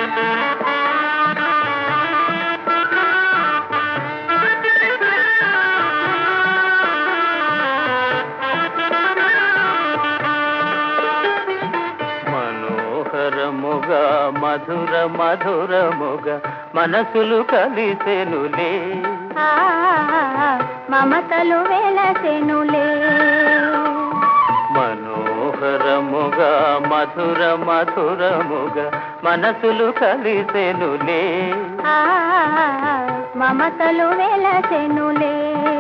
మనోహరముగా మధుర మధురముగా మనసులు కలిసెనులే ఆ, మమతలు వెలసెనులే మనోహరముగా మధుర మధురముగా మనసులు కలిసెనులే ఆ, మమతలు వెలసెనులే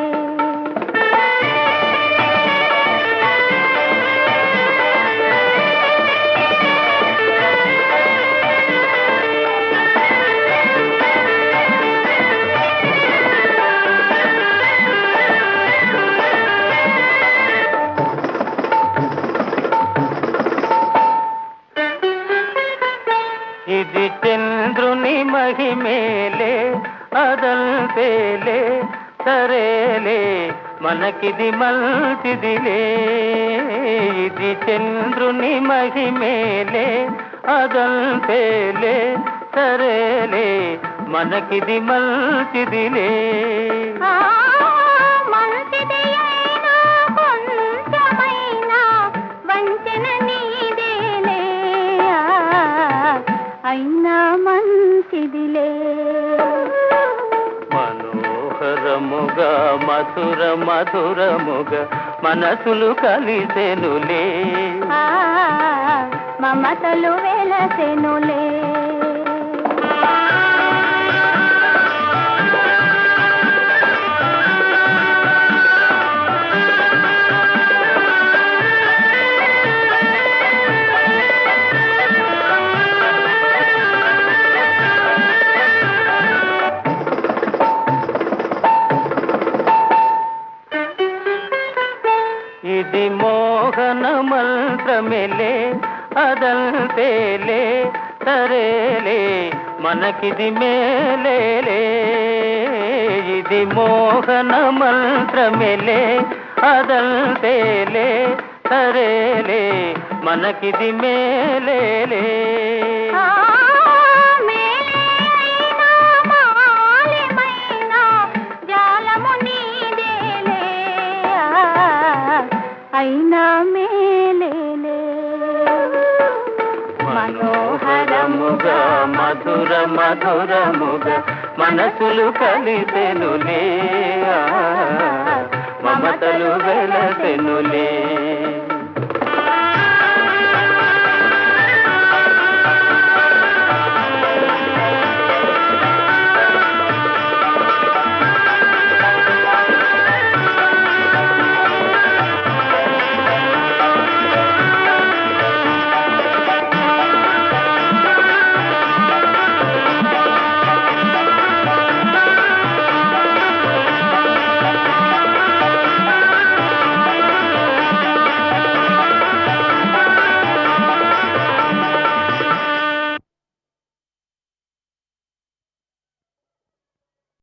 ఇది చంద్రుని మహిమేలే అదంతేలే సరేలే మనకిది మంచిదిలే ఇది చంద్రుని మహిమేలే అదంతేలే సరేలే మనకిది మంచిదిలే ఆ, మంచిది అయినా కొంచెమైనా వంచన నీదేలే ఆ, అయినా మంచిదిలే మనోహరముగా మధుర మధురముగా మనసులు కలిసెనులే ఆ, మమతలు వెలసెనులే ఇది మోహన మంత్రమేలే అదంతేలే సరేలే మనకిది మేలేలే ఇది మోహన మంత్రమేలే అదంతేలే సరేలే మనకిది మేలేలే ఆ, మేలే అయినా మాలిమైనా జాలము నీదేలే ఆ, అయినా మేలేలే మనోహరముగా మధుర మధురముగా మనసులు కలిసెనులే ఆ, మమతలు వెలసెనులే